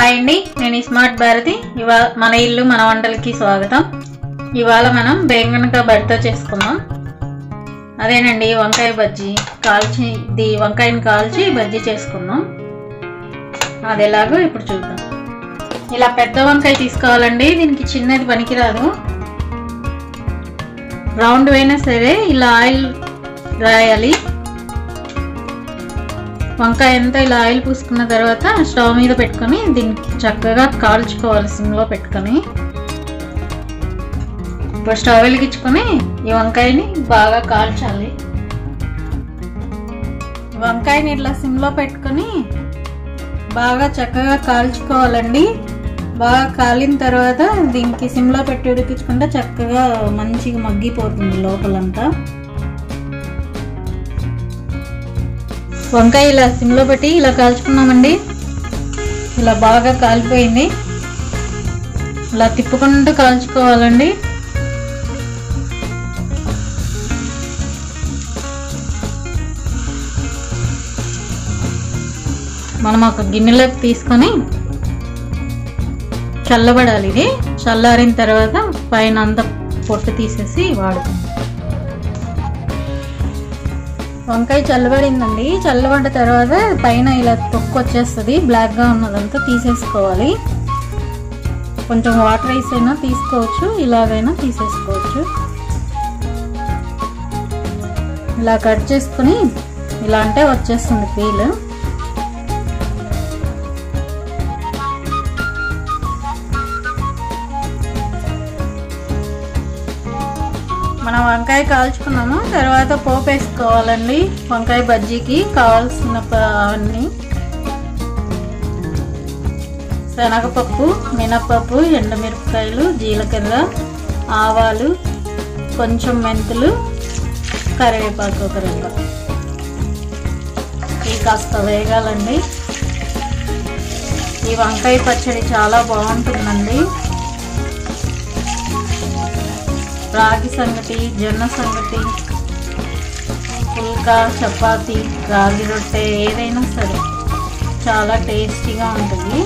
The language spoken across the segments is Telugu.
హాయ్ అండి నేను ఈ స్మార్ట్ భారతి ఇవాళ మన ఇల్లు మన వంటలకి స్వాగతం ఇవాళ మనం బెంగనక బడితో చేసుకుందాం అదేనండి వంకాయ బజ్జీ కాల్చి ఇది వంకాయని కాల్చి బజ్జీ చేసుకుందాం అది ఎలాగో ఇప్పుడు చూద్దాం ఇలా పెద్ద వంకాయ తీసుకోవాలండి దీనికి చిన్నది పనికిరాదు రౌండ్ అయినా సరే ఇలా ఆయిల్ రాయాలి వంకాయ అంతా ఇలా ఆయిల్ పూసుకున్న తర్వాత స్టవ్ మీద పెట్టుకొని దీనికి చక్కగా కాల్చుకోవాలి సిమ్లో పెట్టుకొని ఇప్పుడు స్టవ్ వెలిగించుకొని ఈ వంకాయని బాగా కాల్చాలి వంకాయని ఇట్లా సిమ్లో పెట్టుకొని బాగా చక్కగా కాల్చుకోవాలండి బాగా కాలిన తర్వాత దీనికి సిమ్లో పెట్టి ఉడికించుకుంటే చక్కగా మంచిగా మగ్గిపోతుంది లోపలంతా వంకాయ ఇలా సిమ్లో పెట్టి ఇలా కాల్చుకున్నామండి ఇలా బాగా కాలిపోయింది ఇలా తిప్పుకుంటూ కాల్చుకోవాలండి మనం ఒక గిన్నెలోకి తీసుకొని చల్లబడాలి ఇది చల్లారిన తర్వాత పైన అంతా పొట్టు తీసేసి వాడుకుందాం వంకాయ చల్లబడిందండి చల్లబడ్డ తర్వాత పైన ఇలా తొక్కు వచ్చేస్తుంది బ్లాక్గా ఉన్నదంతా తీసేసుకోవాలి కొంచెం వాటర్ రైస్ అయినా తీసుకోవచ్చు ఇలాగైనా తీసేసుకోవచ్చు ఇలా కట్ చేసుకుని ఇలా అంటే వచ్చేస్తుంది పీల్ మనం వంకాయ కాల్చుకున్నాము తర్వాత పోపు వేసుకోవాలండి వంకాయ బజ్జీకి కావాల్సిన అవన్నీ శనగపప్పు మినపప్పు ఎండుమిరపకాయలు జీలకర్ర ఆవాలు కొంచెం మెంతులు కరివేపాకు ఒక రెండు ఇవి కాస్త వేగాలండి ఈ వంకాయ పచ్చడి చాలా బాగుంటుందండి రాగి సంగటి జొన్న సంగటి పుల్కా చపాతి రాగి రొట్టె ఏదైనా సరే చాలా టేస్టీగా ఉంటుంది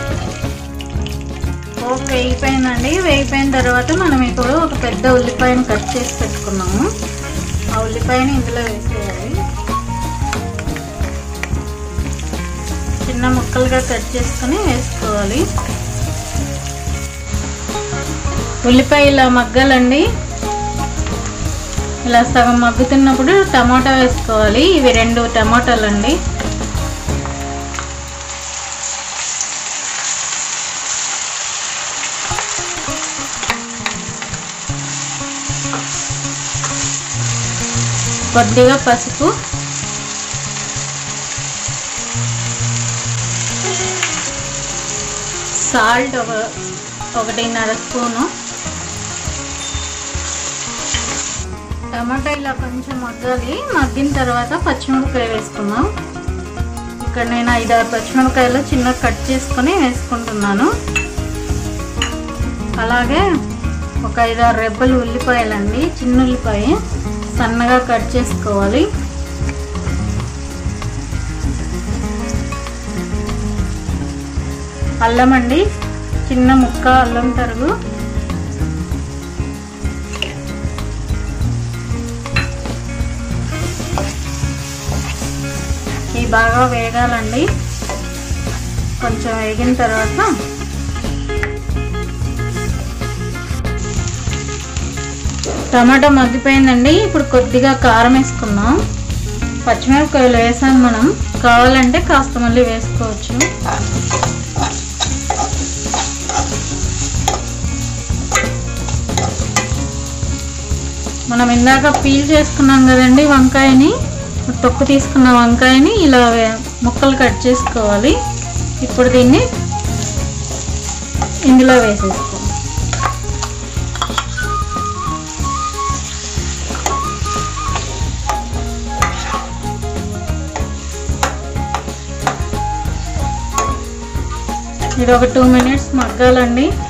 పోపు వేగిపోయిందండి వేగిపోయిన తర్వాత మనం ఇప్పుడు ఒక పెద్ద ఉల్లిపాయను కట్ చేసి పెట్టుకున్నాము ఆ ఉల్లిపాయని ఇందులో వేసేయాలి చిన్న ముక్కలుగా కట్ చేసుకుని వేసుకోవాలి ఉల్లిపాయ ఇలా మగ్గాలండి ఇలా సగం మగ్గుతున్నప్పుడు టమాటా వేసుకోవాలి ఇవి రెండు టమాటాలు అండి కొద్దిగా పసుపు సాల్ట్ ఒక ఒకటిన్నర స్పూను టమాటా ఇలా కొంచెం మగ్గాలి మగ్గిన తర్వాత పచ్చిమిరపకాయ వేసుకుందాం ఇక్కడ నేను ఐదారు పచ్చిమిరపకాయలు చిన్న కట్ చేసుకొని వేసుకుంటున్నాను అలాగే ఒక ఐదారు రెబ్బలు ఉల్లిపాయలండి చిన్న ఉల్లిపాయ సన్నగా కట్ చేసుకోవాలి అల్లం అండి చిన్న ముక్క అల్లం తరుగు ఇవి బాగా వేగాలండి కొంచెం వేగిన తర్వాత టమాటా మగ్గిపోయిందండి ఇప్పుడు కొద్దిగా కారం వేసుకుందాం పచ్చిమిరపకాయలు వేసాం మనం కావాలంటే కాస్త మళ్ళీ వేసుకోవచ్చు మనం ఇందాక పీల్ చేసుకున్నాం కదండి వంకాయని తొక్కు తీసుకున్న వంకాయని ఇలా ముక్కలు కట్ చేసుకోవాలి ఇప్పుడు దీన్ని ఇందులో వేసేసుకోవాలి ఇది ఒక టూ మినిట్స్ మగ్గాలండి